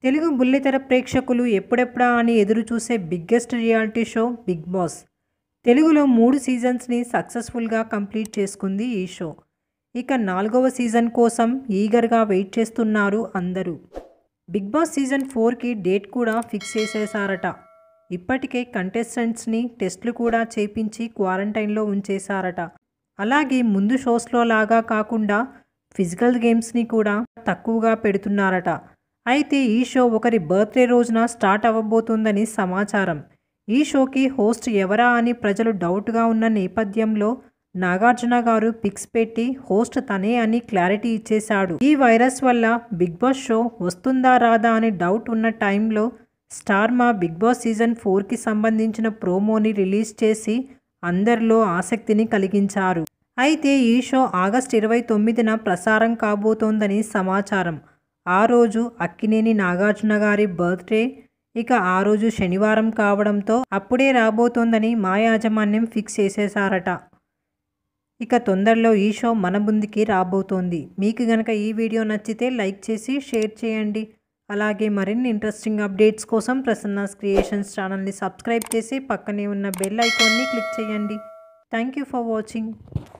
తెలుగు బుల్లితెర ప్రేక్షకులు ఎప్పుడెప్పుడా అని ఎదురు చూసే biggest reality show Big Boss తెలుగులో మూడు సీజన్స్ని సక్సెస్ఫుల్గా కంప్లీట్ చేసుకుంది ఈ షో ఇక నాలుగవ సీజన్ కోసం ఈగర్గా వెయిట్ చేస్తున్నారు అందరూ బిగ్ బాస్ సీజన్ ఫోర్కి డేట్ కూడా ఫిక్స్ చేసేశారట ఇప్పటికే కంటెస్టెంట్స్ని టెస్టులు కూడా చేపించి క్వారంటైన్లో ఉంచేశారట అలాగే ముందు షోస్లో లాగా కాకుండా ఫిజికల్ గేమ్స్ని కూడా తక్కువగా పెడుతున్నారట అయితే ఈ షో ఒకరి బర్త్డే రోజున స్టార్ట్ అవ్వబోతోందని సమాచారం ఈ షోకి హోస్ట్ ఎవరా అని ప్రజలు డౌట్గా ఉన్న నేపథ్యంలో నాగార్జున గారు పిక్స్ పెట్టి హోస్ట్ తనే అని క్లారిటీ ఇచ్చేశాడు ఈ వైరస్ వల్ల బిగ్ బాస్ షో వస్తుందా రాదా అని డౌట్ ఉన్న టైంలో స్టార్ మా బిగ్ బాస్ సీజన్ ఫోర్కి సంబంధించిన ప్రోమోని రిలీజ్ చేసి అందరిలో ఆసక్తిని కలిగించారు అయితే ఈ షో ఆగస్ట్ ఇరవై తొమ్మిదిన ప్రసారం కాబోతోందని సమాచారం ఆ రోజు అక్కినేని నాగార్జున గారి బర్త్డే ఇక ఆ రోజు శనివారం కావడంతో అప్పుడే రాబోతోందని మా యాజమాన్యం ఫిక్స్ చేసేశారట ఇక తొందరలో ఈ షో మన ముందుకి రాబోతోంది మీకు గనక ఈ వీడియో నచ్చితే లైక్ చేసి షేర్ చేయండి అలాగే మరిన్ని ఇంట్రెస్టింగ్ అప్డేట్స్ కోసం ప్రసన్నాస్ క్రియేషన్స్ ఛానల్ని సబ్స్క్రైబ్ చేసి పక్కనే ఉన్న బెల్ ఐకాన్ని క్లిక్ చేయండి థ్యాంక్ యూ ఫర్ వాచింగ్